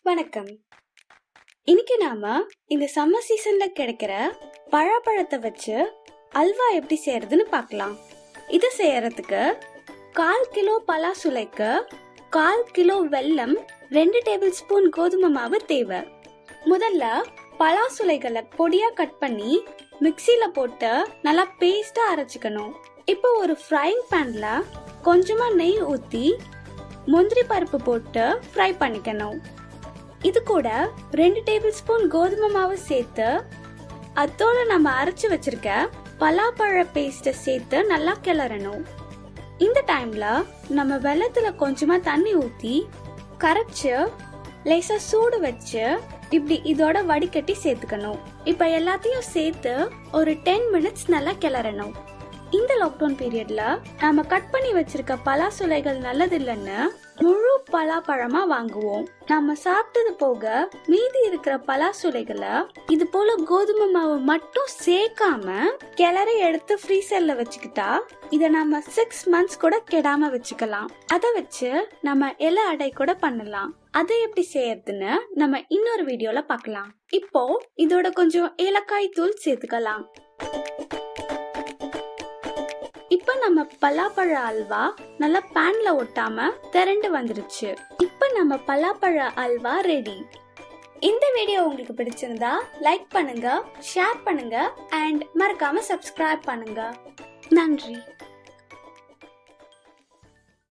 வணக்கம் இன்னைக்கு நாம இந்த சம்மர் சீசன்ல கிடைக்கிற பழாப்பழத்தை வச்சு அல்வா எப்படி செய்யறதுன்னு பார்க்கலாம் இது செய்யறதுக்கு கால் கிலோ பலாசுலைக்கு கால் கிலோ வெல்லம் ரெண்டு டேபிள் ஸ்பூன் கோதுமை மாவு தேவை முதல்ல பலாசுலைகளை பொடியா கட் பண்ணி மிக்சியில போட்டு நல்லா பேஸ்டா அரைச்சுக்கணும் இப்போ ஒரு ஃப்ரைங் பேன்ல கொஞ்சமா நெய் ஊத்தி முந்திரி பருப்பு போட்டு ஃப்ரை பண்ணிக்கணும் இது கூட ரெண்டு டேபிள் ஸ்பூன் கோதுமை மாவு சேர்த்து அதோட நம்ம அரைச்சு வச்சிருக்க பலாப்பழ பேஸ்ட்டை சேர்த்து நல்லா கிளறணும் இந்த டைம்ல நம்ம வெள்ளத்துல கொஞ்சமா தண்ணி ஊத்தி கரைச்சு லேசா சூடு வச்சு இப்படி இதோட வடிகட்டி சேர்த்துக்கணும் இப்ப எல்லாத்தையும் சேர்த்து ஒரு டென் மினிட்ஸ் நல்லா கிளறணும் இந்த லாக்டவுன் பீரியட்ல நாம கட் பண்ணி வச்சிருக்க பலாசுலைகள் நல்லது இல்லைன்னு முழு பலாப்பழமா வாங்குவோம் நம்ம சாப்பிட்டது போக மீதி இருக்கிற பலாசுலைகளை இது போல கோதுமை மாவு மட்டும் சேர்க்காம கிளறி எடுத்து ஃப்ரீசர்ல வச்சுக்கிட்டா இத நம்ம சிக்ஸ் மந்த்ஸ் கூட கெடாம வச்சுக்கலாம் அதை வச்சு நம்ம இலை அடை கூட பண்ணலாம் அதை எப்படி செய்யறதுன்னு நம்ம இன்னொரு வீடியோல பார்க்கலாம் இப்போ இதோட கொஞ்சம் ஏலக்காய் தூள் சேர்த்துக்கலாம் இப்ப நம்ம பலாப்பழ அல்வா நல்லா பேன்ல ஒட்டாம திரண்டு வந்துருச்சு இப்ப நம்ம பலாப்பழ அல்வா ரெடி இந்த வீடியோ உங்களுக்கு பிடிச்சிருந்தா லைக் பண்ணுங்க ஷேர் பண்ணுங்க அண்ட் மறக்காம சப்ஸ்கிரைப் பண்ணுங்க நன்றி